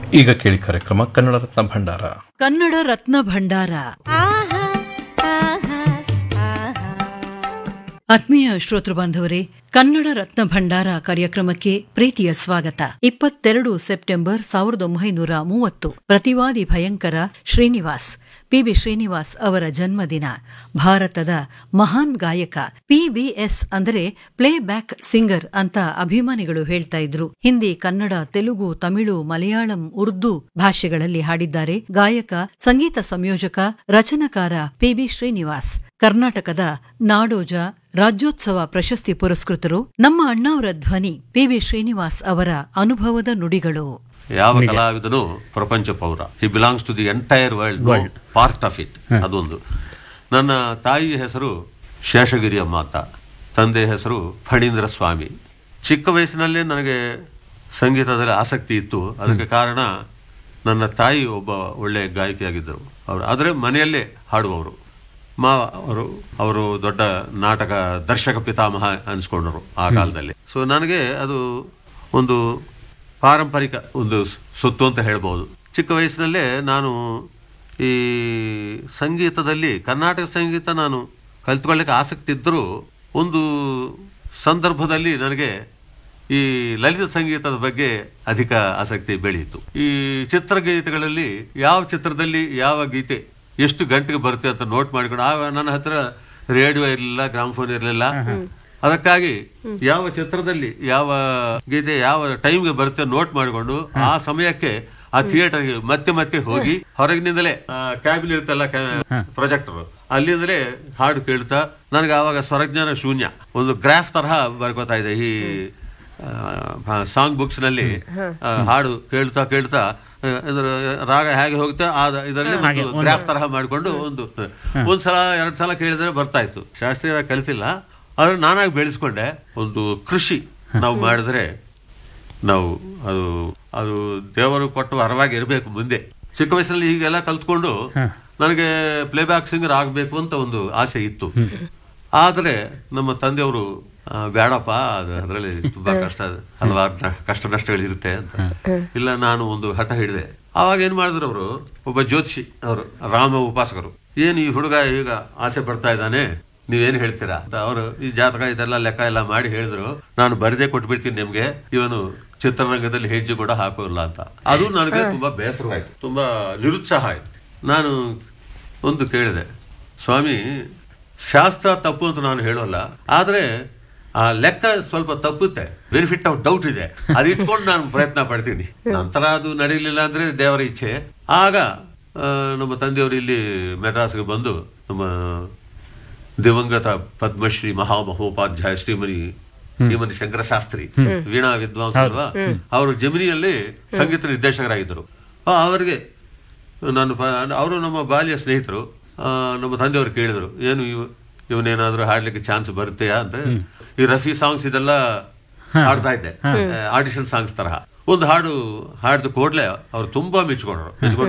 ಈಗ ಕೇಳಿ ಕಾರ್ಯಕ್ರಮ ಕನ್ನಡ ರತ್ನ ಭಂಡಾರ ಕನ್ನಡ ರತ್ನ ಭಂಡಾರ ಆತ್ಮೀಯ ಶ್ರೋತೃ ಬಾಂಧವರೇ ಕನ್ನಡ ರತ್ನ ಭಂಡಾರ ಕಾರ್ಯಕ್ರಮಕ್ಕೆ ಪ್ರೀತಿಯ ಸ್ವಾಗತ ಇಪ್ಪತ್ತೆರಡು ಸೆಪ್ಟೆಂಬರ್ ಸಾವಿರದ ಒಂಬೈನೂರ ಮೂವತ್ತು ಪ್ರತಿವಾದಿ ಭಯಂಕರ ಶ್ರೀನಿವಾಸ್ ಪಿಬಿ ಶ್ರೀನಿವಾಸ್ ಅವರ ಜನ್ಮದಿನ ಭಾರತದ ಮಹಾನ್ ಗಾಯಕ ಪಿಬಿಎಸ್ ಅಂದರೆ ಪ್ಲೇ ಬ್ಯಾಕ್ ಸಿಂಗರ್ ಅಂತ ಅಭಿಮಾನಿಗಳು ಹೇಳ್ತಾ ಇದ್ರು ಹಿಂದಿ ಕನ್ನಡ ತೆಲುಗು ತಮಿಳು ಮಲಯಾಳಂ ಉರ್ದು ಭಾಷೆಗಳಲ್ಲಿ ಹಾಡಿದ್ದಾರೆ ಗಾಯಕ ಸಂಗೀತ ಸಂಯೋಜಕ ರಚನಕಾರ ಪಿಬಿ ಶ್ರೀನಿವಾಸ್ ಕರ್ನಾಟಕದ ನಾಡೋಜ ರಾಜ್ಯೋತ್ಸವ ಪ್ರಶಸ್ತಿ ಪುರಸ್ಕೃತರು ನಮ್ಮ ಅಣ್ಣಾವರ ಧ್ವನಿ ಪಿಬಿ ಶ್ರೀನಿವಾಸ್ ಅವರ ಅನುಭವದ ನುಡಿಗಳು ಯಾವ ಕಲಾವಿದನು ಪ್ರಪಂಚ ಪೌರ he belongs to the entire world world part of it ಅದೊಂದು ನನ್ನ ತಾಯಿ ಹೆಸರು ಶೇಷಗಿರಿ ಅಮ್ಮಾತ ತಂದೆ ಹೆಸರು ಫಣೀಂದ್ರ ಸ್ವಾಮಿ ಚಿಕ್ಕ ವಯಸ್ಸಿನಲ್ಲೇ ನನಗೆ ಸಂಗೀತದಲ್ಲಿ ಆಸಕ್ತಿ ಇತ್ತು ಅದಕ್ಕೆ ಕಾರಣ ನನ್ನ ತಾಯಿ ಒಬ್ಬ ಒಳ್ಳೆ ಗಾಯಕಿಯಾಗಿದ್ದರು ಅವರು ಆದರೆ ಮನೆಯಲ್ಲೇ ಹಾಡುವವರು ಮಾವ ಅವರು ಅವರು ದೊಡ್ಡ ನಾಟಕ ದರ್ಶಕ ಪಿತಾಮಹ ಅನ್ಸ್ಕೊಂಡರು ಆ ಕಾಲದಲ್ಲಿ ಸೊ ನನಗೆ ಅದು ಒಂದು ಪಾರಂಪರಿಕ ಒಂದು ಸೊತ್ತು ಅಂತ ಹೇಳ್ಬೋದು ಚಿಕ್ಕ ವಯಸ್ಸಿನಲ್ಲೇ ನಾನು ಈ ಸಂಗೀತದಲ್ಲಿ ಕರ್ನಾಟಕ ಸಂಗೀತ ನಾನು ಕಲ್ತ್ಕೊಳ್ಳಿಕ್ಕೆ ಆಸಕ್ತಿ ಇದ್ದರೂ ಒಂದು ಸಂದರ್ಭದಲ್ಲಿ ನನಗೆ ಈ ಲಲಿತ ಸಂಗೀತದ ಬಗ್ಗೆ ಅಧಿಕ ಆಸಕ್ತಿ ಬೆಳೆಯಿತು ಈ ಚಿತ್ರಗೀತೆಗಳಲ್ಲಿ ಯಾವ ಚಿತ್ರದಲ್ಲಿ ಯಾವ ಗೀತೆ ಎಷ್ಟು ಗಂಟೆಗೆ ಬರುತ್ತೆ ಅಂತ ನೋಟ್ ಮಾಡಿಕೊಂಡು ಆಗ ನನ್ನ ಹತ್ರ ರೇಡಿಯೋ ಇರಲಿಲ್ಲ ಗ್ರಾಮ್ಫೋನ್ ಇರಲಿಲ್ಲ ಅದಕ್ಕಾಗಿ ಯಾವ ಚಿತ್ರದಲ್ಲಿ ಯಾವ ಗೀತೆ ಯಾವ ಟೈಮ್ಗೆ ಬರುತ್ತೆ ನೋಟ್ ಮಾಡಿಕೊಂಡು ಆ ಸಮಯಕ್ಕೆ ಆ ಥಿಯೇಟರ್ಗೆ ಮತ್ತೆ ಮತ್ತೆ ಹೋಗಿ ಹೊರಗಿನಿಂದಲೇ ಕ್ಯಾಬಿನ್ ಇರುತ್ತಲ್ಲ ಪ್ರೊಜೆಕ್ಟರ್ ಅಲ್ಲಿಂದಲೇ ಹಾಡು ಕೇಳ್ತಾ ನನಗೆ ಆವಾಗ ಸ್ವರಜ್ಞಾನ ಶೂನ್ಯ ಒಂದು ಗ್ರಾಫ್ ತರಹ ಬರ್ಕೋತಾ ಇದೆ ಈ ಸಾಂಗ್ ಬುಕ್ಸ್ ನಲ್ಲಿ ಆ, ಹಾಡು ಕೇಳ್ತಾ ಕೇಳ್ತಾ ಆ, ಇದ್ರ ರಾಗ ಹೇಗೆ ಹೋಗುತ್ತೆ ಆ ಇದರಲ್ಲಿ ಒಂದು ಗ್ರಾಫ್ ತರಹ ಮಾಡಿಕೊಂಡು ಒಂದು ಒಂದ್ ಸಲ ಎರಡ್ ಸಲ ಕೇಳಿದ್ರೆ ಬರ್ತಾ ಇತ್ತು ಶಾಸ್ತ್ರೀಯವಾಗಿ ಕಲಿತಿಲ್ಲ ಆದ್ರೆ ನಾನಾಗಿ ಬೆಳೆಸ್ಕೊಂಡೆ ಒಂದು ಕೃಷಿ ನಾವು ಮಾಡಿದ್ರೆ ನಾವು ಅದು ಅದು ದೇವರು ಕೊಟ್ಟು ವರವಾಗಿ ಇರಬೇಕು ಮುಂದೆ ಚಿಕ್ಕ ವಯಸ್ಸಲ್ಲಿ ಹೀಗೆಲ್ಲ ಕಲ್ತ್ಕೊಂಡು ನನಗೆ ಪ್ಲೇಬ್ಯಾಕ್ ಸಿಂಗರ್ ಆಗಬೇಕು ಅಂತ ಒಂದು ಆಸೆ ಇತ್ತು ಆದರೆ ನಮ್ಮ ತಂದೆಯವರು ಆ, ಬೇಡಪ್ಪ ಅದು ಅದರಲ್ಲಿ ತುಂಬಾ ಕಷ್ಟ ಹಲವಾರು ನ- ಕಷ್ಟ ನಷ್ಟಗಳಿರುತ್ತೆ ಅಂತ ಇಲ್ಲ ನಾನು ಒಂದು ಹಠ ಹಿಡಿದೆ ಆವಾಗ ಏನ್ ಮಾಡಿದ್ರು ಅವರು ಒಬ್ಬ ಜ್ಯೋತಿಷಿ ಅವರು ರಾಮ ಉಪಾಸಕರು ಏನು ಈ ಹುಡುಗ ಈಗ ಆಸೆ ಪಡ್ತಾ ಇದ್ದಾನೆ ನೀವೇನ್ ಹೇಳ್ತೀರಾ ಅಂತ ಅವರು ಈ ಜಾತಕ ಇದೆಲ್ಲ ಲೆಕ್ಕ ಎಲ್ಲ ಮಾಡಿ ಹೇಳಿದ್ರು ನಾನು ಬರದೇ ಕೊಟ್ಬಿಡ್ತೀನಿ ನಿಮ್ಗೆ ಇವನು ಚಿತ್ರರಂಗದಲ್ಲಿ ಹೆಜ್ಜೆ ಕೂಡ ಹಾಕೋಲ್ಲ ಅಂತ ಅದು ನನಗೆ ತುಂಬಾ ಬೇಸರವಾಯ್ತು ತುಂಬಾ ನಿರುತ್ಸಾಹ ಆಯ್ತು ನಾನು ಒಂದು ಕೇಳಿದೆ ಸ್ವಾಮಿ ಶಾಸ್ತ್ರ ತಪ್ಪು ಅಂತ ನಾನು ಹೇಳೋಲ್ಲ ಆದ್ರೆ ಆ ಲೆಕ್ಕ ಸ್ವಲ್ಪ ತಪ್ಪುತ್ತೆ ಬೆನಿಫಿಟ್ ಆಫ್ ಡೌಟ್ ಇದೆ ಅದು ಇಟ್ಕೊಂಡು ನಾನು ಪ್ರಯತ್ನ ಪಡ್ತೀನಿ ನಂತರ ಅದು ನಡೀಲಿಲ್ಲ ಅಂದ್ರೆ ದೇವರ ಇಚ್ಛೆ ಆಗ ಆ, ನಮ್ಮ ತಂದೆಯವರು ಇಲ್ಲಿ ಮೆಡ್ರಾಸ್ಗೆ ಬಂದು ನಮ್ಮ ದಿವಂಗತ ಪದ್ಮಶ್ರೀ ಮಹಾಮಹೋಪಾಧ್ಯಾಯ ಶ್ರೀಮನಿ ಶ್ರೀಮನಿ ಶಂಕರಶಾಸ್ತ್ರಿ ವೀಣಾ ವಿದ್ವಾಂಸ ಅಲ್ವಾ ಅವರು ಜಮಿನಿಯಲ್ಲಿ ಸಂಗೀತ ನಿರ್ದೇಶಕರಾಗಿದ್ದರು ಆ, ಅವರಿಗೆ ನಾನು ಅವರು ನಮ್ಮ ಬಾಲ್ಯ ಸ್ನೇಹಿತರು ಆ, ನಮ್ಮ ತಂದೆಯವರು ಕೇಳಿದ್ರು ಏನು ಇವ್ ಇವನೇನಾದ್ರೂ ಹಾಡ್ಲಿಕ್ಕೆ ಚಾನ್ಸ್ ಬರುತ್ತೆಯಾ ಅಂತ ಈ ರಫಿ ಸಾಂಗ್ಸ್ ಇದೆಲ್ಲ ಹಾಡ್ತಾ ಇದ್ದೆ ಆಡಿಷನ್ ಸಾಂಗ್ಸ್ ತರಹ ಒಂದು ಹಾಡು ಹಾಡಿದ ಕೂಡಲೇ ಅವ್ರು ತುಂಬಾ ಮೆಚ್ಕೊಂಡ್ರು ಮೆಚ್ಕೊಂಡು